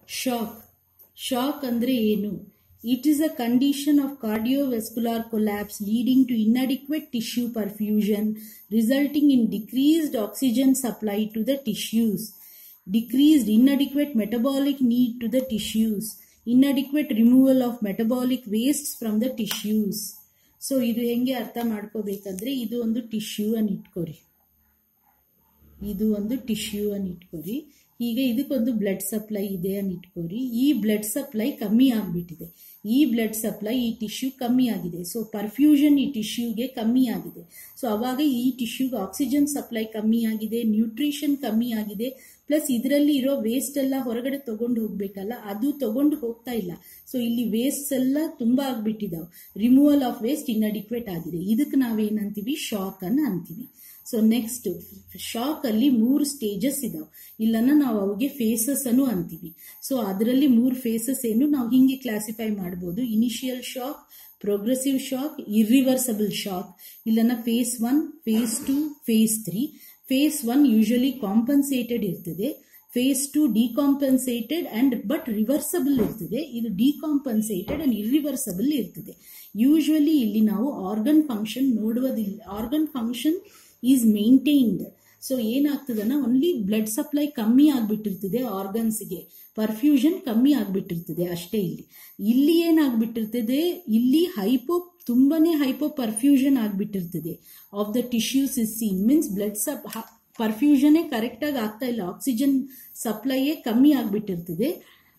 Shock shock ಅಂದರೆ ಏನು it is a condition of cardiovascular collapse leading to inadequate tissue perfusion resulting in decreased oxygen supply to the tissues decreased inadequate metabolic need to the tissues inadequate removal of metabolic wastes from the tissues so ಇದು ಹೆಂಗೆ ಅರ್ಥ ಮಾಡ್ಕೋಬೇಕಂದ್ರೆ ಇದು ಒಂದು tissue ಅನ್ನು ಇಟ್ಕೋರಿ ಇದು ಒಂದು tissue ಅನ್ನು ಇಟ್ಕೋರಿ ಈಗ ಇದಕ್ಕೊಂದು ಬ್ಲಡ್ ಸಪ್ಲೈ ಇದೆ ಅಂತ ಇಟ್ಕೋರಿ ಈ ಬ್ಲಡ್ ಸಪ್ಲೈ ಕಮ್ಮಿ ಆಗಿಬಿಟ್ಟಿದೆ ಈ ಬ್ಲಡ್ ಸಪ್ಲೈ ಈ ಟಿಶ್ಯೂ ಕಮ್ಮಿ ಆಗಿದೆ ಸೊ ಪರ್ಫ್ಯೂಷನ್ ಈ ಟಿಶ್ಯೂಗೆ ಕಮ್ಮಿ ಆಗಿದೆ ಸೊ ಅವಾಗ ಈ ಟಿಶ್ಯೂಗೆ ಆಕ್ಸಿಜನ್ ಸಪ್ಲೈ ಕಮ್ಮಿ ಆಗಿದೆ ನ್ಯೂಟ್ರಿಷನ್ ಕಮ್ಮಿ ಆಗಿದೆ ಪ್ಲಸ್ ಇದರಲ್ಲಿ ಇರೋ ವೇಸ್ಟ್ ಎಲ್ಲ ಹೊರಗಡೆ ತಗೊಂಡು ಹೋಗ್ಬೇಕಲ್ಲ ಅದು ತಗೊಂಡು ಹೋಗ್ತಾ ಇಲ್ಲ ಸೊ ಇಲ್ಲಿ ವೇಸ್ಟ್ ಎಲ್ಲ ತುಂಬಾ ಆಗ್ಬಿಟ್ಟಿದಾವೆ ರಿಮೂವಲ್ ಆಫ್ ವೇಸ್ಟ್ ಇನ್ಅಡಿಕ್ವೇಟ್ ಆಗಿದೆ ಇದಕ್ಕೆ ನಾವೇನಂತೀವಿ ಶಾಕ್ ಅನ್ನ ಅಂತೀವಿ ಸೊ ನೆಕ್ಸ್ಟ್ ಶಾಕ್ ಅಲ್ಲಿ ಮೂರು ಸ್ಟೇಜಸ್ ಇದಾವೆ ಇಲ್ಲನ್ನ ನಾವು ಅವಿಗೆ ಫೇಸಸ್ ಅನ್ನು ಅಂತೀವಿ ಸೊ ಅದರಲ್ಲಿ ಮೂರು ಫೇಸಸ್ ಏನು ನಾವು ಹಿಂಗೆ ಕ್ಲಾಸಿಫೈ ಮಾಡ್ಬೋದು initial shock progressive shock irreversible shock ಇಲ್ಲನ್ನ phase one phase two phase three phase one usually compensated ಇರ್ತದೆ phase two decompensated and but reversible ಇರ್ತದೆ ಇದು ಡಿಕಾಂಪನ್ಸೇಟೆಡ್ ಅಂಡ್ ಇರ್ರಿವರ್ಸಬಲ್ ಇರ್ತದೆ ಯೂಶುವಲಿ ಇಲ್ಲಿ ನಾವು ಆರ್ಗನ್ ಫಂಕ್ಷನ್ ನೋಡುವುದಿಲ್ಲ organ function is maintained so ಏನಾಗ್ತದನ್ನ only blood supply ಕಮ್ಮಿ ಆಗ್ಬಿಟ್ಟಿರ್ತದೆ ಆರ್ಗನ್ಸ್ಗೆ ಪರ್ಫ್ಯೂಷನ್ ಕಮ್ಮಿ ಆಗ್ಬಿಟ್ಟಿರ್ತದೆ ಅಷ್ಟೇ ಇಲ್ಲಿ ಇಲ್ಲಿ ಏನಾಗ್ಬಿಟ್ಟಿರ್ತದೆ ಇಲ್ಲಿ ಹೈಪೋ ತುಂಬಾನೇ ಹೈಪೋ ಪರ್ಫ್ಯೂಷನ್ ಆಗ್ಬಿಟ್ಟಿರ್ತದೆ of the tissues is seen means blood sup ಪರ್ಫ್ಯೂಷನೇ ಕರೆಕ್ಟಾಗಿ ಆಗ್ತಾ ಇಲ್ಲ ಆಕ್ಸಿಜನ್ ಸಪ್ಲೈಯೇ ಕಮ್ಮಿ ಆಗ್ಬಿಟ್ಟಿರ್ತದೆ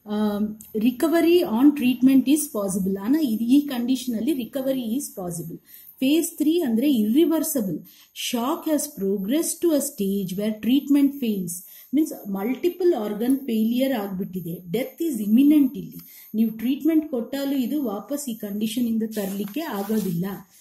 recovery on treatment is possible ಅನ್ನ ಈ ಕಂಡೀಷನ್ ಅಲ್ಲಿ recovery is possible phase three ಅಂದ್ರೆ irreversible shock has progress to a stage where treatment fails means multiple organ failure ಆಗ್ಬಿಟ್ಟಿದೆ ಡೆತ್ ಈಸ್ ಇಮಿನೆಂಟ್ ಇಲ್ಲಿ ನೀವು ಟ್ರೀಟ್ಮೆಂಟ್ ಕೊಟ್ಟಾಲು ಇದು ವಾಪಸ್ ಈ ಕಂಡೀಷನ್ ಇಂದ ತರಲಿಕ್ಕೆ ಆಗೋದಿಲ್ಲ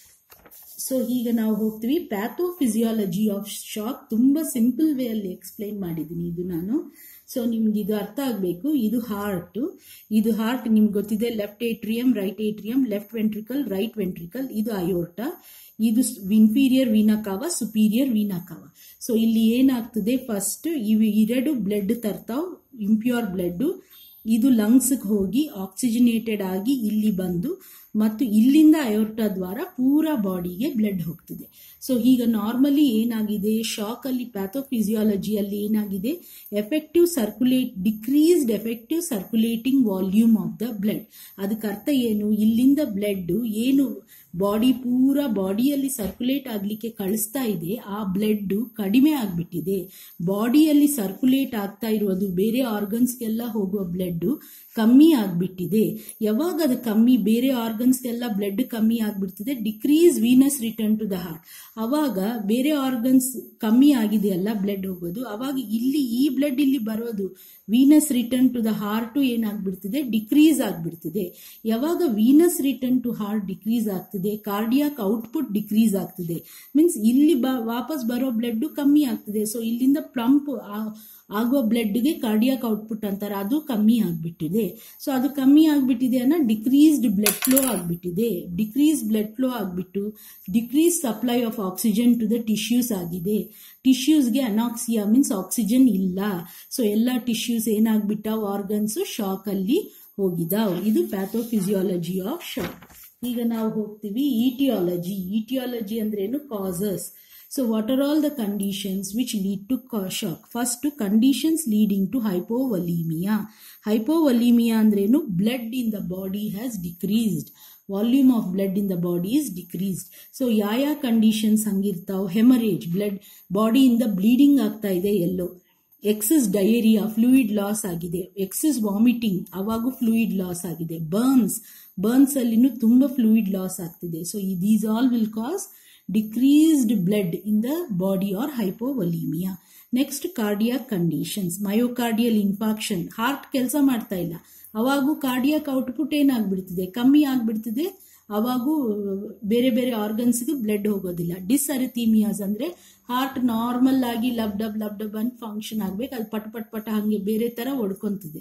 ಸೊ ಈಗ ನಾವು ಹೋಗ್ತೀವಿ ಪ್ಯಾಥೋಫಿಸಿಯಾಲಜಿ ಆಫ್ ಶಾಕ್ ತುಂಬಾ ಸಿಂಪಲ್ ವೇ ಅಲ್ಲಿ ಎಕ್ಸ್ಪ್ಲೈನ್ ಮಾಡಿದ್ದೀನಿ ಇದು ನಾನು ಸೊ ನಿಮ್ಗೆ ಇದು ಅರ್ಥ ಆಗಬೇಕು ಇದು ಹಾರ್ಟ್ ಇದು ಹಾರ್ಟ್ ನಿಮ್ಗೆ ಗೊತ್ತಿದೆ left atrium right atrium left ventricle right ventricle ಇದು ಅಯೋರ್ಟ ಇದು inferior vena cava superior vena cava so ಇಲ್ಲಿ ಏನಾಗ್ತದೆ ಫಸ್ಟ್ ಇವು ಎರಡು ಬ್ಲಡ್ ತರ್ತಾವ್ ಇಂಪ್ಯೂರ್ ಬ್ಲಡ್ ಇದು ಲಂಗ್ಸ್ಗೆ ಹೋಗಿ ಆಕ್ಸಿಜನೇಟೆಡ್ ಆಗಿ ಇಲ್ಲಿ ಬಂದು ಮತ್ತು ಇಲ್ಲಿಂದ ಅಯೋರ್ಟ ದ್ವಾರ ಪೂರಾ ಬಾಡಿಗೆ ಬ್ಲಡ್ ಹೋಗ್ತದೆ ಸೊ ಈಗ ನಾರ್ಮಲಿ ಏನಾಗಿದೆ ಶಾಕ್ ಅಲ್ಲಿ ಪ್ಯಾಥೋಫಿಸಿಯಾಲಜಿಯಲ್ಲಿ ಏನಾಗಿದೆ effective circulate decreased effective circulating volume of the blood ಅದಕ್ಕೆ ಅರ್ಥ ಏನು ಇಲ್ಲಿಂದ ಬ್ಲಡ್ ಏನು ಬಾಡಿ ಪೂರಾ ಬಾಡಿಯಲ್ಲಿ ಸರ್ಕ್ಯುಲೇಟ್ ಆಗ್ಲಿಕ್ಕೆ ಕಳಿಸ್ತಾ ಇದೆ ಆ ಬ್ಲಡ್ ಕಡಿಮೆ ಆಗ್ಬಿಟ್ಟಿದೆ ಬಾಡಿಯಲ್ಲಿ ಸರ್ಕ್ಯುಲೇಟ್ ಆಗ್ತಾ ಇರೋದು ಬೇರೆ ಆರ್ಗನ್ಸ್ಗೆಲ್ಲ ಹೋಗುವ ಬ್ಲಡ್ ಕಮ್ಮಿ ಆಗ್ಬಿಟ್ಟಿದೆ ಯಾವಾಗ ಅದು ಕಮ್ಮಿ ಬೇರೆ ಆರ್ಗನ್ಸ್ಗೆಲ್ಲ ಬ್ಲಡ್ ಕಮ್ಮಿ ಆಗ್ಬಿಡ್ತದೆ decrease venous return to the heart ಅವಾಗ ಬೇರೆ ಆರ್ಗನ್ಸ್ ಕಮ್ಮಿ ಆಗಿದೆಯಲ್ಲ ಬ್ಲಡ್ ಹೋಗೋದು ಅವಾಗ ಇಲ್ಲಿ ಈ ಬ್ಲಡ್ ಇಲ್ಲಿ ಬರೋದು venous return to the heart ಏನಾಗ್ಬಿಡ್ತದೆ ಡಿಕ್ರೀಸ್ ಆಗ್ಬಿಡ್ತದೆ ಯಾವಾಗ venous return to heart decrease ಆಗ್ತದೆ ಕಾರ್ಡಿಯಾಕ್ ಔಟ್ಪುಟ್ ಡಿಕ್ರೀಸ್ ಆಗ್ತದೆ ಮೀನ್ಸ್ ಇಲ್ಲಿ ವಾಪಸ್ ಬರೋ ಬ್ಲಡ್ ಕಮ್ಮಿ ಆಗ್ತದೆ ಸೊ ಇಲ್ಲಿಂದ ಪ್ಲಂಪ್ ಆಗುವ ಬ್ಲಡ್ಗೆ ಕಾರ್ಡಿಯಾಕ್ ಔಟ್ಪುಟ್ ಅಂತಾರೆ ಅದು ಕಮ್ಮಿ ಆಗ್ಬಿಟ್ಟಿದೆ ಸೊ ಅದು ಕಮ್ಮಿ ಆಗ್ಬಿಟ್ಟಿದೆ ಅನ್ನೋ ಡಿಕ್ರೀಸ್ಡ್ ಬ್ಲಡ್ ಫ್ಲೋ ಆಗ್ಬಿಟ್ಟಿದೆ ಡಿಕ್ರೀಸ್ ಬ್ಲಡ್ ಫ್ಲೋ ಆಗ್ಬಿಟ್ಟು decrease supply of oxygen to the tissues ಆಗಿದೆ ಟಿಶ್ಯೂಸ್ಗೆ ಅನಾಕ್ಸಿಯಾ ಮೀನ್ಸ್ ಆಕ್ಸಿಜನ್ ಇಲ್ಲ ಸೊ ಎಲ್ಲ ಟಿಶ್ಯೂಸ್ ಏನಾಗ್ಬಿಟ್ಟಾವ್ ಆರ್ಗನ್ಸ್ ಶಾಕ್ ಅಲ್ಲಿ ಹೋಗಿದಾವ್ ಇದು ಪ್ಯಾಥೋಫಿಸಿಯಾಲಜಿ ಆಫ್ ಶಾಕ್ ಈಗ ನಾವು ಹೋಗ್ತೀವಿ ಇಟಿಯಾಲಜಿ ಇಟಿಯಾಲಜಿ ಅಂದ್ರೇನು causes so what are all the conditions which lead to shock first conditions leading to hypovolemia hypovolemia ಅಂದ್ರೇನು blood in the body has decreased volume of blood in the body is decreased so ಯಾವ ಯಾವ conditions ಹಂಗಿರ್ತಾವ್ hemorrhage blood ಬಾಡಿಯಿಂದ bleeding ಆಗ್ತಾ ಇದೆ ಎಲ್ಲೋ excess diarrhea fluid loss ಆಗಿದೆ excess vomiting ಅವಾಗೂ ಫ್ಲೂಯಿಡ್ ಲಾಸ್ ಆಗಿದೆ ಬರ್ನ್ಸ್ ಬರ್ನ್ಸ್ ಅಲ್ಲಿನೂ ತುಂಬಾ ಫ್ಲೂಯಿಡ್ ಲಾಸ್ ಆಗ್ತಿದೆ so these all will cause decreased blood in the body or hypovolemia next cardiac conditions myocardial infarction heart ಕೆಲಸ ಮಾಡ್ತಾ ಇಲ್ಲ ಅವಾಗೂ ಕಾರ್ಡಿಯಾಕ್ ಔಟ್ಪುಟ್ ಏನಾಗ್ಬಿಡ್ತಿದೆ ಕಮ್ಮಿ ಆಗ್ಬಿಡ್ತಿದೆ ಅವಾಗೂ ಬೇರೆ ಬೇರೆ ಆರ್ಗನ್ಸ್ಗೆ ಬ್ಲಡ್ ಹೋಗೋದಿಲ್ಲ ಡಿಸ್ಅರಿಥೀಮಿಯಾಸ್ ಅಂದ್ರೆ ಹಾರ್ಟ್ ನಾರ್ಮಲ್ ಆಗಿ ಲಬ್ ಡಬ್ ಲಬ್ ಡಬ್ ಅಂತ ಫಂಕ್ಷನ್ ಆಗ್ಬೇಕು ಅದು ಪಟ್ ಪಟ್ ಪಟ ಹಂಗೆ ಬೇರೆ ತರ ಹೊಡ್ಕೊಂತಿದೆ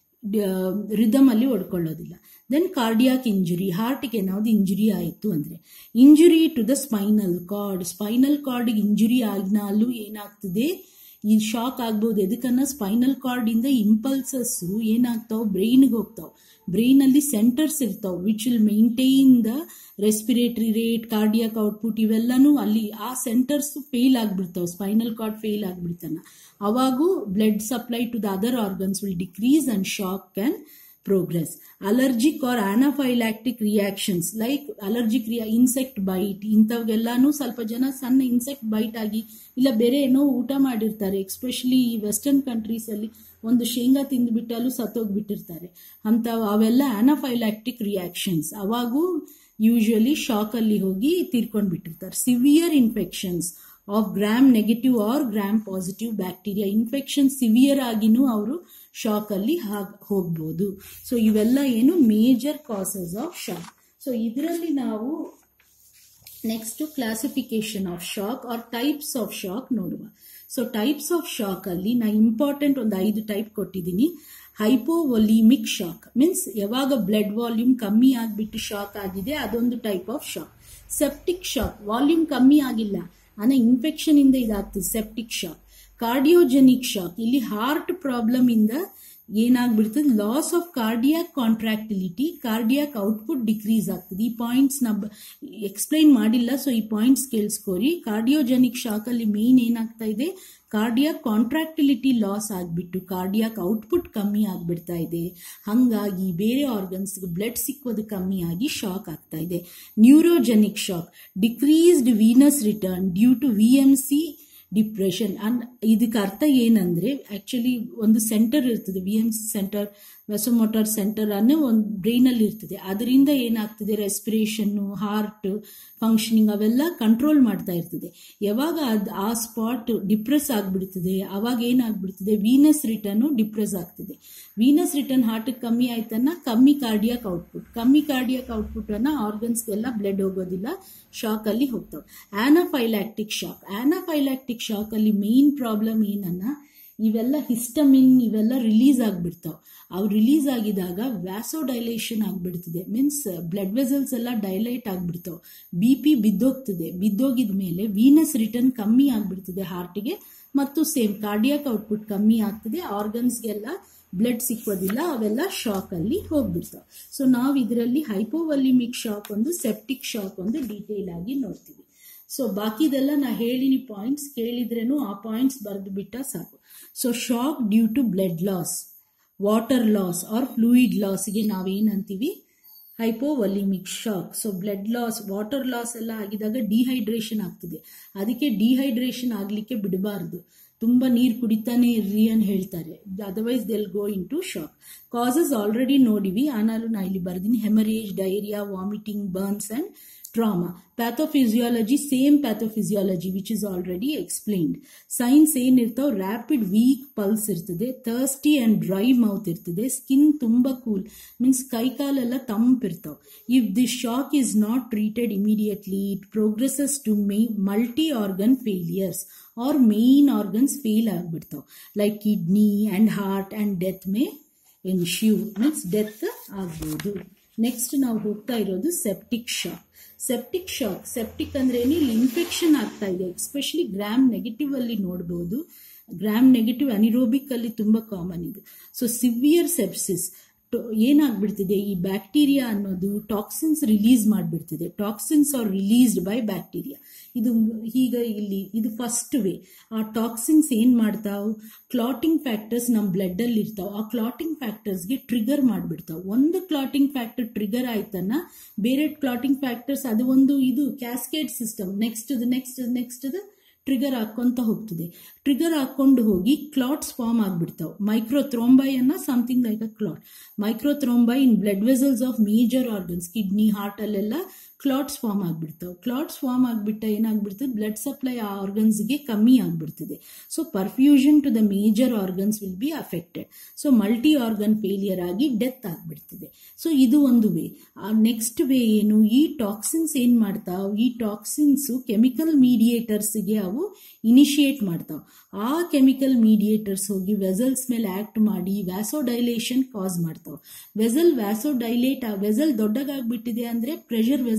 ರಿದಮ್ ಅಲ್ಲಿ ಹೊಡ್ಕೊಳ್ಳೋದಿಲ್ಲ ದೆನ್ ಕಾರ್ಡಿಯಾಕ್ ಇಂಜುರಿ ಹಾರ್ಟ್ಗೆ ಏನಾದ್ರು ಇಂಜುರಿ ಆಯಿತು ಅಂದ್ರೆ injury to the spinal cord spinal cord injury ಆಗಿನಾಲು ಏನಾಗ್ತದೆ ಈ ಶಾಕ್ ಆಗ್ಬೋದು ಎದಕ್ಕನ್ನ ಸ್ಪೈನಲ್ ಕಾರ್ಡ್ ಇಂದ ಇಂಪಲ್ಸಸ್ ಏನಾಗ್ತಾವ ಬ್ರೈನ್ಗೆ ಹೋಗ್ತಾವ ಬ್ರೈನ್ ಅಲ್ಲಿ ಸೆಂಟರ್ಸ್ ಇರ್ತಾವ which will maintain the respiratory rate cardiac output ಇವೆಲ್ಲನೂ ಅಲ್ಲಿ ಆ ಸೆಂಟರ್ಸ್ ಫೇಲ್ ಆಗ್ಬಿಡ್ತಾವ ಸ್ಪೈನಲ್ ಕಾರ್ಡ್ ಫೇಲ್ ಆಗ್ಬಿಡ್ತಾನ ಅವಾಗೂ blood supply to the other organs will decrease and shock can progress allergic R anaphylactic reactions like allergic ರಿಯಾ insect bite ಇಂಥವ್ಗೆಲ್ಲಾನು ಸ್ವಲ್ಪ ಜನ ಸಣ್ಣ ಇನ್ಸೆಕ್ಟ್ ಬೈಟ್ ಆಗಿ ಇಲ್ಲ ಬೇರೆ ಏನೋ ಊಟ ಮಾಡಿರ್ತಾರೆ ಎಕ್ಸ್ಪೆಷಲಿ ಈ ವೆಸ್ಟರ್ನ್ ಕಂಟ್ರೀಸ್ ಅಲ್ಲಿ ಒಂದು ಶೇಂಗಾ ತಿಂದ್ಬಿಟ್ಟಲ್ಲೂ ಸತ್ತೋಗ್ಬಿಟ್ಟಿರ್ತಾರೆ ಅಂತ ಅವೆಲ್ಲ ಆನಾಫೈಲಾಕ್ಟಿಕ್ ರಿಯಾಕ್ಷನ್ಸ್ ಅವಾಗೂ ಯೂಶುವಲಿ ಶಾಕ್ ಅಲ್ಲಿ ಹೋಗಿ ತೀರ್ಕೊಂಡ್ಬಿಟ್ಟಿರ್ತಾರೆ severe infections of gram negative or gram positive bacteria infection severe ಆಗಿನೂ ಅವರು ಶಾಕ್ ಅಲ್ಲಿ ಹೋಗ್ಬೋದು ಸೊ ಇವೆಲ್ಲ ಏನು major causes of shock so ಇದರಲ್ಲಿ ನಾವು next classification of shock or types of shock ನೋಡುವ ಸೊ ಟೈಪ್ಸ್ ಆಫ್ ಶಾಕ್ ಅಲ್ಲಿ ನಾ ಇಂಪಾರ್ಟೆಂಟ್ ಒಂದು ಐದು ಟೈಪ್ ಕೊಟ್ಟಿದ್ದೀನಿ ಹೈಪೋವೊಲಿಮಿಕ್ ಶಾಕ್ ಮೀನ್ಸ್ ಯಾವಾಗ ಬ್ಲಡ್ ವಾಲ್ಯೂಮ್ ಕಮ್ಮಿ ಆಗಿಬಿಟ್ಟು ಶಾಕ್ ಆಗಿದೆ ಅದೊಂದು type of shock septic shock volume ಕಮ್ಮಿ ಆಗಿಲ್ಲ ಆದ್ರೆ ಇನ್ಫೆಕ್ಷನ್ ಇಂದ ಇದಾಗ್ತದೆ ಸೆಪ್ಟಿಕ್ ಶಾಕ್ ಕಾರ್ಡಿಯೋಜೆನಿಕ್ ಶಾಕ್ ಇಲ್ಲಿ ಹಾರ್ಟ್ ಪ್ರಾಬ್ಲಮ್ ಇಂದ ಏನಾಗ್ಬಿಡ್ತದೆ loss of cardiac contractility cardiac output decrease ಆಗ್ತದೆ ಈ ಪಾಯಿಂಟ್ಸ್ ನ ಎಕ್ಸ್ಪ್ಲೈನ್ ಮಾಡಿಲ್ಲ ಸೊ ಈ ಪಾಯಿಂಟ್ಸ್ ಕೇಳಿಸ್ಕೋರಿ ಕಾರ್ಡಿಯೋಜೆನಿಕ್ ಶಾಕ್ ಅಲ್ಲಿ ಮೇನ್ ಏನಾಗ್ತಾ ಇದೆ ಕಾರ್ಡಿಯಾಕ್ ಕಾಂಟ್ರಾಕ್ಟಿಲಿಟಿ ಲಾಸ್ ಆಗಿಬಿಟ್ಟು ಕಾರ್ಡಿಯಾಕ್ ಔಟ್ಪುಟ್ ಕಮ್ಮಿ ಆಗ್ಬಿಡ್ತಾ ಇದೆ ಹಂಗಾಗಿ ಬೇರೆ ಆರ್ಗನ್ಸ್ ಬ್ಲಡ್ ಸಿಕ್ಕೋದು ಕಮ್ಮಿ ಆಗಿ ಶಾಕ್ ಆಗ್ತಾ ಇದೆ neurogenic shock decreased venous return due to V M C depression and ಇದಕ್ಕೆ ಅರ್ಥ ಏನಂದ್ರೆ ಆಕ್ಚುಲಿ ಒಂದು ಸೆಂಟರ್ ಇರ್ತದೆ V M C center vasomotor center ಅನ್ನೋ ಒಂದು ಬ್ರೈನ್ ಅಲ್ಲಿ ಇರ್ತದೆ ಅದರಿಂದ ಏನಾಗ್ತದೆ ರೆಸ್ಪಿರೇಷನ್ ಹಾರ್ಟ್ ಫಂಕ್ಷನಿಂಗ್ ಅವೆಲ್ಲ ಕಂಟ್ರೋಲ್ ಮಾಡ್ತಾ ಇರ್ತದೆ ಯಾವಾಗ ಅದು ಆ ಸ್ಪಾಟ್ ಡಿಪ್ರೆಸ್ ಆಗ್ಬಿಡ್ತದೆ ಅವಾಗ ಏನಾಗ್ಬಿಡ್ತದೆ ವೀನಸ್ ರಿಟರ್ನ್ ಡಿಪ್ರೆಸ್ ಆಗ್ತದೆ ವೀನಸ್ ರಿಟರ್ನ್ ಹಾರ್ಟ್ ಕಮ್ಮಿ ಆಯ್ತನ್ನ ಕಮ್ಮಿ ಕಾರ್ಡಿಯಾಕ್ ಔಟ್ಪುಟ್ ಕಮ್ಮಿ ಕಾರ್ಡಿಯಾಕ್ ಔಟ್ಪುಟ್ ಅನ್ನ ಆರ್ಗನ್ಸ್ಗೆಲ್ಲ ಬ್ಲಡ್ ಹೋಗೋದಿಲ್ಲ ಶಾಕ್ ಅಲ್ಲಿ ಹೋಗ್ತಾವೆ ಆನಾಫೈಲಾಕ್ಟಿಕ್ ಶಾಕ್ ಆನಾಫೈಲಾಕ್ಟಿಕ್ ಶಾಕ್ ಅಲ್ಲಿ ಮೇನ್ ಪ್ರಾಬ್ಲಮ್ ಏನನ್ನ ಇವೆಲ್ಲ ಹಿಸ್ಟಮಿನ್ ಇವೆಲ್ಲ ರಿಲೀಸ್ ಆಗಿಬಿಡ್ತಾವೆ ಅವು ರಿಲೀಸ್ ಆಗಿದಾಗ ವ್ಯಾಸೋಡೈಲೇಷನ್ ಆಗಿಬಿಡ್ತದೆ ಮೀನ್ಸ್ ಬ್ಲಡ್ ವೆಸಲ್ಸ್ ಎಲ್ಲ ಡೈಲೈಟ್ ಆಗಿಬಿಡ್ತಾವೆ ಬಿ ಪಿ ಬಿದ್ದೋಗ್ತದೆ ಬಿದ್ದೋಗಿದ ಮೇಲೆ ವೀನಸ್ ರಿಟರ್ನ್ ಕಮ್ಮಿ ಆಗಿಬಿಡ್ತದೆ ಹಾರ್ಟಿಗೆ ಮತ್ತು ಸೇಮ್ ಕಾರ್ಡಿಯಾಕ್ ಔಟ್ಪುಟ್ ಕಮ್ಮಿ ಆಗ್ತದೆ ಆರ್ಗನ್ಸ್ಗೆಲ್ಲ ಬ್ಲಡ್ ಸಿಕ್ಕೋದಿಲ್ಲ ಅವೆಲ್ಲ ಶಾಕ್ ಅಲ್ಲಿ ಹೋಗ್ಬಿಡ್ತಾವೆ ಸೊ ನಾವು ಇದರಲ್ಲಿ ಹೈಪೋವಲಿಮಿಕ್ ಶಾಕ್ ಒಂದು ಸೆಪ್ಟಿಕ್ ಶಾಕ್ ಒಂದು ಡೀಟೇಲ್ ಆಗಿ ನೋಡ್ತೀವಿ ಸೊ ಬಾಕಿದೆಲ್ಲ ನಾ ಹೇಳಿನಿ ಪಾಯಿಂಟ್ಸ್ ಕೇಳಿದ್ರೇನು ಆ ಪಾಯಿಂಟ್ಸ್ ಬರೆದು ಬಿಟ್ಟ ಸಾಕು so shock due to blood loss water loss or fluid ಲಾಸ್ಗೆ ನಾವೇನಂತೀವಿ hypovolemic shock so blood loss water loss ಎಲ್ಲ ಆಗಿದಾಗ ಡಿಹೈಡ್ರೇಷನ್ ಆಗ್ತದೆ ಅದಕ್ಕೆ ಡಿಹೈಡ್ರೇಷನ್ ಆಗಲಿಕ್ಕೆ ಬಿಡಬಾರ್ದು ತುಂಬ ನೀರು ಕುಡಿತಾನೆ ಇರ್ರಿ ಅಂತ ಹೇಳ್ತಾರೆ otherwise they'll go into shock causes already ನೋಡಿವಿ ಆನಾಲು ನಾ ಇಲ್ಲಿ ಬರ್ದೀನಿ haemorrhage diarrhoea vomiting burns and trauma. Pathophysiology, same pathophysiology which is already explained. Signs ಏನಿರ್ತಾವ ರ್ಯಾಪಿಡ್ ವೀಕ್ ಪಲ್ಸ್ ಇರ್ತದೆ ಥರ್ಸ್ಟಿ ಅಂಡ್ ಡ್ರೈ ಮೌತ್ ಇರ್ತದೆ ಸ್ಕಿನ್ ತುಂಬ ಕೂಲ್ ಮೀನ್ಸ್ ಕೈಕಾಲೆಲ್ಲ ತಂಪಿರ್ತಾವ if this shock is not treated immediately it progresses to may multi organ failures or main organs fail ಆಗ್ಬಿಡ್ತಾವ like kidney and heart and death may ensue means death ಆಗ್ಬೋದು next ನಾವು ಹೋಗ್ತಾ ಇರೋದು septic shock septic shock septic ಅಂದ್ರೆ ಏನು ಇಲ್ಲಿ infection ಆಗ್ತಾ ಇದೆ ಎಸ್ಪೆಷಲಿ ಗ್ರಾಮ್ ನೆಗೆಟಿವ್ ಅಲ್ಲಿ ನೋಡಬಹುದು ಗ್ರಾಮ್ ನೆಗೆಟಿವ್ ಅನಿರೋಬಿಕ್ ಅಲ್ಲಿ ತುಂಬಾ ಕಾಮನ್ ಇದು ಸೊ ಸಿವಿಯರ್ ಸೆಪ್ಸಿಸ್ ಏನಾಗ್ಬಿಡ್ತಿದೆ ಈ ಬ್ಯಾಕ್ಟೀರಿಯಾ ಅನ್ನೋದು ಟಾಕ್ಸಿನ್ಸ್ ರಿಲೀಸ್ ಮಾಡಿಬಿಡ್ತಿದೆ toxins are released by bacteria ಇದು ಈಗ ಇಲ್ಲಿ ಇದು ಫಸ್ಟ್ ವೇ ಆ ಟಾಕ್ಸಿನ್ಸ್ ಏನ್ ಮಾಡ್ತಾವ್ ಕ್ಲಾಟಿಂಗ್ ಫ್ಯಾಕ್ಟರ್ಸ್ ನಮ್ಮ ಬ್ಲಡ್ ಅಲ್ಲಿ ಇರ್ತಾವ ಆ ಕ್ಲಾಟಿಂಗ್ ಫ್ಯಾಕ್ಟರ್ಸ್ಗೆ ಟ್ರಿಗರ್ ಮಾಡಿಬಿಡ್ತಾವ ಒಂದು ಕ್ಲಾಟಿಂಗ್ ಫ್ಯಾಕ್ಟರ್ ಟ್ರಿಗರ್ ಆಯ್ತನ್ನ ಬೇರೆ ಕ್ಲಾಟಿಂಗ್ ಫ್ಯಾಕ್ಟರ್ಸ್ ಅದು ಒಂದು ಇದು cascade system next next next trigger ಹಾಕೊಂತ ಹೋಗ್ತದೆ ಟ್ರಿಗರ್ ಹಾಕೊಂಡು ಹೋಗಿ ಕ್ಲಾಟ್ಸ್ ಫಾರ್ಮ್ ಆಗ್ಬಿಡ್ತಾವೆ ಮೈಕ್ರೋ ಥ್ರೋಂಬೈ ಅನ್ನ something like a clot micro thrombi in blood vessels of major organs kidney heart ಅಲ್ಲೆಲ್ಲ ಕ್ಲಾಟ್ಸ್ ಫಾರ್ಮ್ ಆಗ್ಬಿಡ್ತಾವೆ ಕ್ಲಾಟ್ಸ್ ಫಾರ್ಮ್ ಆಗ್ಬಿಟ್ಟ ಏನಾಗ್ಬಿಡ್ತದೆ ಬ್ಲಡ್ ಸಪ್ಲೈ ಆ ಆರ್ಗನ್ಸ್ಗೆ ಕಮ್ಮಿ ಆಗ್ಬಿಡ್ತದೆ so perfusion to the major organs will be affected so multi organ failure ಆಗಿ death ಆಗ್ಬಿಡ್ತದೆ ಸೊ ಇದು ಒಂದು ವೇ ನೆಕ್ಸ್ಟ್ ವೇ ಏನು ಈ ಟಾಕ್ಸಿನ್ಸ್ ಏನ್ ಮಾಡ್ತಾವ್ ಈ ಟಾಕ್ಸಿನ್ಸ್ ಕೆಮಿಕಲ್ ಮೀಡಿಯೇಟರ್ಸ್ಗೆ ಅವು ಇನಿಷಿಯೇಟ್ ಮಾಡ್ತಾವ್ ಆ ಕೆಮಿಕಲ್ ಮೀಡಿಯೇಟರ್ಸ್ ಹೋಗಿ ವೆಸಲ್ಸ್ ಮೇಲೆ ಆಕ್ಟ್ ಮಾಡಿ ವ್ಯಾಸೋಡೈಲೇಷನ್ ಕಾಸ್ ಮಾಡ್ತಾವ್ ವೆಸಲ್ ವ್ಯಾಸೋಡೈಲೇಟ್ ಆ ವೆಸಲ್ ದೊಡ್ಡಗಾಗ್ಬಿಟ್ಟಿದೆ ಅಂದ್ರೆ ಪ್ರೆಷರ್ ವೆಸಲ್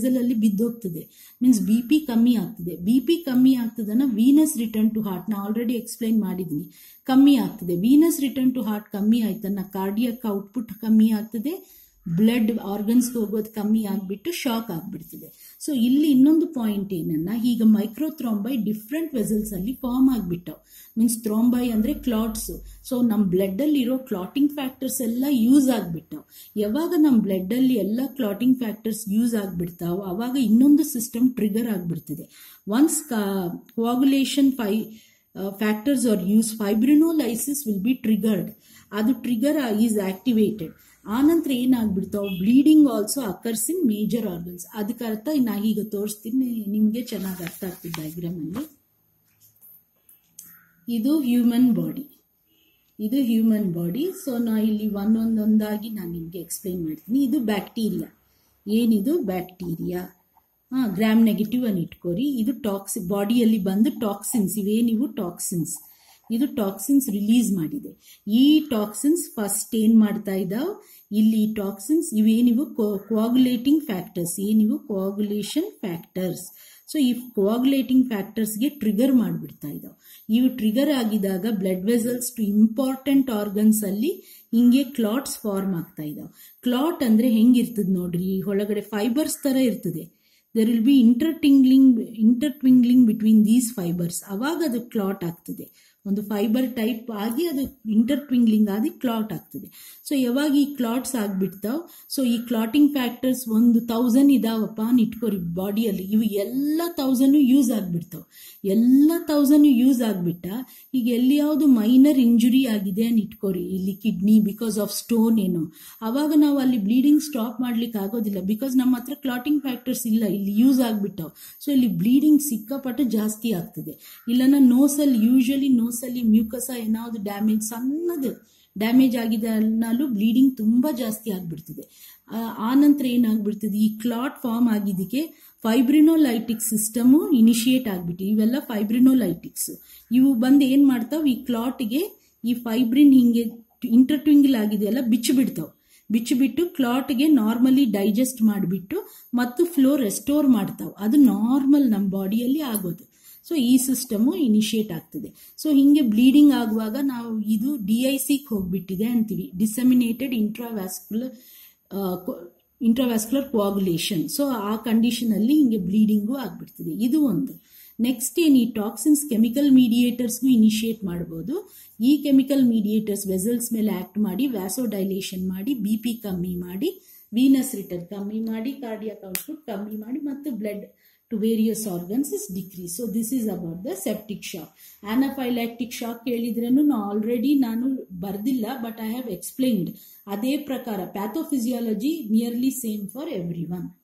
ವೆಸಲ್ ಅಲ್ಲಿ ಬಿದ್ದೋಗ್ತದೆ ಮೀನ್ಸ್ ಬಿ ಪಿ ಕಮ್ಮಿ ಆಗ್ತದೆ ಬಿ ಪಿ ಕಮ್ಮಿ ಆಗ್ತದನ್ನ ವೀನಸ್ ರಿಟರ್ನ್ ಟು ಹಾರ್ಟ್ ನಾ ಆಲ್ರೆಡಿ ಎಕ್ಸ್ಪ್ಲೈನ್ ಮಾಡಿದ್ದೀನಿ ಕಮ್ಮಿ ಆಗ್ತದೆ ವೀನಸ್ ರಿಟರ್ನ್ ಟು ಹಾರ್ಟ್ ಕಮ್ಮಿ ಆಯ್ತನ್ನ ಕಾರ್ಡಿಯಕ್ ಔಟ್ಪುಟ್ ಕಮ್ಮಿ ಆಗ್ತದೆ ಬ್ಲಡ್ ಆರ್ಗನ್ಸ್ಗೆ ಹೋಗೋದು ಕಮ್ಮಿ ಆಗಿಬಿಟ್ಟು ಶಾಕ್ ಆಗಿಬಿಡ್ತದೆ ಸೊ ಇಲ್ಲಿ ಇನ್ನೊಂದು ಪಾಯಿಂಟ್ ಏನನ್ನ ಈಗ ಮೈಕ್ರೋಥ್ರಾಂಬೈ ಡಿಫ್ರೆಂಟ್ ವೆಸಲ್ಸ್ ಅಲ್ಲಿ ಫಾರ್ಮ್ ಆಗಿಬಿಟ್ಟವು ಮೀನ್ಸ್ ಥ್ರಾಂಬೈ ಅಂದ್ರೆ ಕ್ಲಾಟ್ಸ್ ಸೊ ನಮ್ಮ ಬ್ಲಡ್ ಅಲ್ಲಿ ಇರೋ ಕ್ಲಾಟಿಂಗ್ ಫ್ಯಾಕ್ಟರ್ಸ್ ಎಲ್ಲ ಯೂಸ್ ಆಗಿಬಿಟ್ಟವು ಯಾವಾಗ ನಮ್ಮ ಬ್ಲಡ್ ಅಲ್ಲಿ ಎಲ್ಲ ಕ್ಲಾಟಿಂಗ್ ಫ್ಯಾಕ್ಟರ್ಸ್ ಯೂಸ್ ಆಗಿಬಿಡ್ತಾವ ಅವಾಗ ಇನ್ನೊಂದು ಸಿಸ್ಟಮ್ ಟ್ರಿಗರ್ ಆಗಿಬಿಡ್ತದೆ ಒನ್ಸ್ ಕೋಗುಲೇಷನ್ ಫೈ factors are use fibrinolysis will be triggered ಅದು ಟ್ರಿಗರ್ ಈಸ್ ಆಕ್ಟಿವೇಟೆಡ್ ಆನಂತರ ಏನಾಗ್ಬಿಡ್ತಾವ bleeding also occurs in major organs ಅದಕ್ಕೆ ಅರ್ಥ ನಾ ಈಗ ತೋರಿಸ್ತೀನಿ ನಿಮಗೆ ಚೆನ್ನಾಗಿ ಅರ್ಥ ಆಗ್ತದೆ ಡಯಾಗ್ರಾಮ್ ಅಲ್ಲಿ ಇದು ಹ್ಯೂಮನ್ ಬಾಡಿ ಇದು ಹ್ಯೂಮನ್ ಬಾಡಿ ಸೊ ನಾ ಇಲ್ಲಿ ಒಂದೊಂದೊಂದಾಗಿ ನಾನು ನಿಮಗೆ ಎಕ್ಸ್ಪ್ಲೈನ್ ಮಾಡ್ತೀನಿ ಇದು ಬ್ಯಾಕ್ಟೀರಿಯಾ ಏನಿದು ಬ್ಯಾಕ್ಟೀರಿಯಾ ಹಾಂ ಗ್ರಾಮ್ ನೆಗೆಟಿವ್ ಅನ್ನು ಇಟ್ಕೋರಿ ಇದು ಟಾಕ್ಸಿ ಬಾಡಿಯಲ್ಲಿ ಬಂದು ಟಾಕ್ಸಿನ್ಸ್ ಇವೇನಿವು ಟಾಕ್ಸಿನ್ಸ್ ಇದು ಟಾಕ್ಸಿನ್ಸ್ ರಿಲೀಸ್ ಮಾಡಿದೆ ಈ ಟಾಕ್ಸಿನ್ಸ್ ಫಸ್ಟ್ ಏನ್ ಮಾಡ್ತಾ ಇದ್ದಾವ್ ಇಲ್ಲಿ ಟಾಕ್ಸಿನ್ಸ್ ಇವೇನಿವು ಕೋಆಗುಲೇಟಿಂಗ್ ಫ್ಯಾಕ್ಟರ್ಸ್ ಏನಿವು ಕೋಆಗುಲೇಷನ್ ಫ್ಯಾಕ್ಟರ್ಸ್ ಸೊ ಈ ಕೋಆಗುಲೇಟಿಂಗ್ ಫ್ಯಾಕ್ಟರ್ಸ್ಗೆ ಟ್ರಿಗರ್ ಮಾಡಿಬಿಡ್ತಾ ಇದಾವೆ ಇವು ಟ್ರಿಗರ್ ಆಗಿದಾಗ blood vessels to important organs ಅಲ್ಲಿ ಹಿಂಗೆ ಕ್ಲಾಟ್ಸ್ ಫಾರ್ಮ್ ಆಗ್ತಾ ಇದಾವೆ ಕ್ಲಾಟ್ ಅಂದ್ರೆ ಹೆಂಗಿರ್ತದೆ ನೋಡ್ರಿ ಒಳಗಡೆ ಫೈಬರ್ಸ್ ತರ ಇರ್ತದೆ there will be intertwining intertwining between these fibers ಅವಾಗ ಅದು ಕ್ಲಾಟ್ ಆಗ್ತದೆ ಒಂದು ಫೈಬರ್ ಟೈಪ್ ಆಗಿ ಅದು ಇಂಟರ್ಟ್ವಿಂಗ್ಲಿಂಗ್ ಆಗಿ ಕ್ಲಾಟ್ ಆಗ್ತದೆ ಸೊ ಯಾವಾಗ ಈ ಕ್ಲಾಟ್ಸ್ ಆಗ್ಬಿಡ್ತಾವ್ ಸೊ ಈ ಕ್ಲಾಟಿಂಗ್ ಫ್ಯಾಕ್ಟರ್ಸ್ ಒಂದು ತೌಸಂಡ್ ಇದಾವಪ್ಪ ಅಂತ ಇಟ್ಕೋರಿ ಬಾಡಿಯಲ್ಲಿ ಇವು ಎಲ್ಲ ತೌಸಂಡ್ ಯೂಸ್ ಆಗ್ಬಿಡ್ತಾವ್ ಎಲ್ಲ ತೌಸಂಡ್ ಯೂಸ್ ಆಗ್ಬಿಟ್ಟ ಈಗ ಎಲ್ಲಿ ಯಾವುದು ಮೈನರ್ ಇಂಜುರಿ ಆಗಿದೆ ಅಂತ ಇಟ್ಕೋರಿ ಇಲ್ಲಿ ಕಿಡ್ನಿ ಬಿಕಾಸ್ ಆಫ್ ಸ್ಟೋನ್ ಏನೋ ಅವಾಗ ನಾವು ಅಲ್ಲಿ ಬ್ಲೀಡಿಂಗ್ ಸ್ಟಾಪ್ ಮಾಡ್ಲಿಕ್ಕೆ ಆಗೋದಿಲ್ಲ ಬಿಕಾಸ್ ನಮ್ಮ ಹತ್ರ ಕ್ಲಾಟಿಂಗ್ ಫ್ಯಾಕ್ಟರ್ಸ್ ಇಲ್ಲ ಇಲ್ಲಿ ಯೂಸ್ ಆಗ್ಬಿಟ್ಟಾವ್ ಸೊ ಇಲ್ಲಿ ಬ್ಲೀಡಿಂಗ್ ಸಿಕ್ಕಾಪಟ್ಟೆ ಜಾಸ್ತಿ ಆಗ್ತದೆ ಇಲ್ಲನ ನೋಸಲ್ಲಿ ಯೂಶಲಿ ನೋಸಲ್ಲಿ ಮ್ಯೂಕಸ ಏನಾದ್ರು ಡ್ಯಾಮೇಜ್ ಸಣ್ಣದು ಡ್ಯಾಮೇಜ್ ಆಗಿದೆ ಅನ್ನಲು ಬ್ಲೀಡಿಂಗ್ ತುಂಬಾ ಜಾಸ್ತಿ ಆಗ್ಬಿಡ್ತದೆ ಆ ನಂತರ ಏನಾಗ್ಬಿಡ್ತದೆ ಈ ಕ್ಲಾಟ್ ಫಾರ್ಮ್ ಆಗಿದ್ದಕ್ಕೆ ಫೈಬ್ರಿನೋಲೈಟಿಕ್ ಸಿಸ್ಟಮು ಇನಿಷಿಯೇಟ್ ಆಗ್ಬಿಟ್ಟು ಇವೆಲ್ಲ ಫೈಬ್ರಿನೋಲೈಟಿಕ್ಸ್ ಇವು ಬಂದು ಏನ್ ಮಾಡ್ತಾವ್ ಈ ಕ್ಲಾಟ್ಗೆ ಈ ಫೈಬ್ರಿನ್ ಹಿಂಗೆ ಇಂಟರ್ಟ್ವಿಂಗಲ್ ಆಗಿದೆಯಲ್ಲ ಬಿಚ್ಚು ಬಿಡ್ತಾವ್ ಬಿಚ್ಚಿಬಿಟ್ಟು ಕ್ಲಾಟ್ಗೆ ನಾರ್ಮಲಿ ಡೈಜೆಸ್ಟ್ ಮಾಡಿಬಿಟ್ಟು ಮತ್ತು ಫ್ಲೋ ರೆಸ್ಟೋರ್ ಮಾಡ್ತಾವ್ ಅದು ನಾರ್ಮಲ್ ನಮ್ಮ ಬಾಡಿಯಲ್ಲಿ ಆಗೋದು ಸೊ ಈ ಸಿಸ್ಟಮು ಇನಿಷಿಯೇಟ್ ಆಗ್ತದೆ ಸೊ ಹಿಂಗೆ ಬ್ಲೀಡಿಂಗ್ ಆಗುವಾಗ ನಾವು ಇದು ಡಿ ಐ ಸಿಗೆ ಹೋಗ್ಬಿಟ್ಟಿದೆ ಅಂತೀವಿ ಡಿಸಮಿನೇಟೆಡ್ ಇಂಟ್ರಾವ್ಯಾಸ್ಕ್ಯುಲರ್ ಇಂಟ್ರಾವ್ಯಾಸ್ಕ್ಯುಲರ್ ಕೋಆಗುಲೇಷನ್ ಸೊ ಆ ಕಂಡೀಷನ್ ಅಲ್ಲಿ ಹಿಂಗೆ ಬ್ಲೀಡಿಂಗು ಆಗ್ಬಿಡ್ತದೆ ಇದು ಒಂದು ನೆಕ್ಸ್ಟ್ ಏನು ಈ ಟಾಕ್ಸಿನ್ಸ್ ಕೆಮಿಕಲ್ ಮೀಡಿಯೇಟರ್ಸ್ಗೂ ಇನಿಷಿಯೇಟ್ ಮಾಡ್ಬೋದು ಈ ಕೆಮಿಕಲ್ ಮೀಡಿಯೇಟರ್ಸ್ ವೆಸಲ್ಸ್ ಮೇಲೆ ಆಕ್ಟ್ ಮಾಡಿ ವ್ಯಾಸೋಡೈಲೇಷನ್ ಮಾಡಿ ಬಿ ಪಿ ಕಮ್ಮಿ ಮಾಡಿ ವೀನಸ್ ರಿಟರ್ನ್ ಕಮ್ಮಿ ಮಾಡಿ ಕಾರ್ಡಿಯಾಕ್ ಔಟ್ಪುಟ್ ಕಮ್ಮಿ ಮಾಡಿ ಮತ್ತು blood to various organs is decreased. So this is about the septic shock. Anaphylactic shock ಹೇಳಿದ್ರೇನು ನಾ ಆಲ್ರೆಡಿ ನಾನು ಬರ್ದಿಲ್ಲ ಬಟ್ ಐ ಹ್ಯಾವ್ ಎಕ್ಸ್ಪ್ಲೈನ್ಡ್ ಅದೇ ಪ್ರಕಾರ pathophysiology nearly same for every one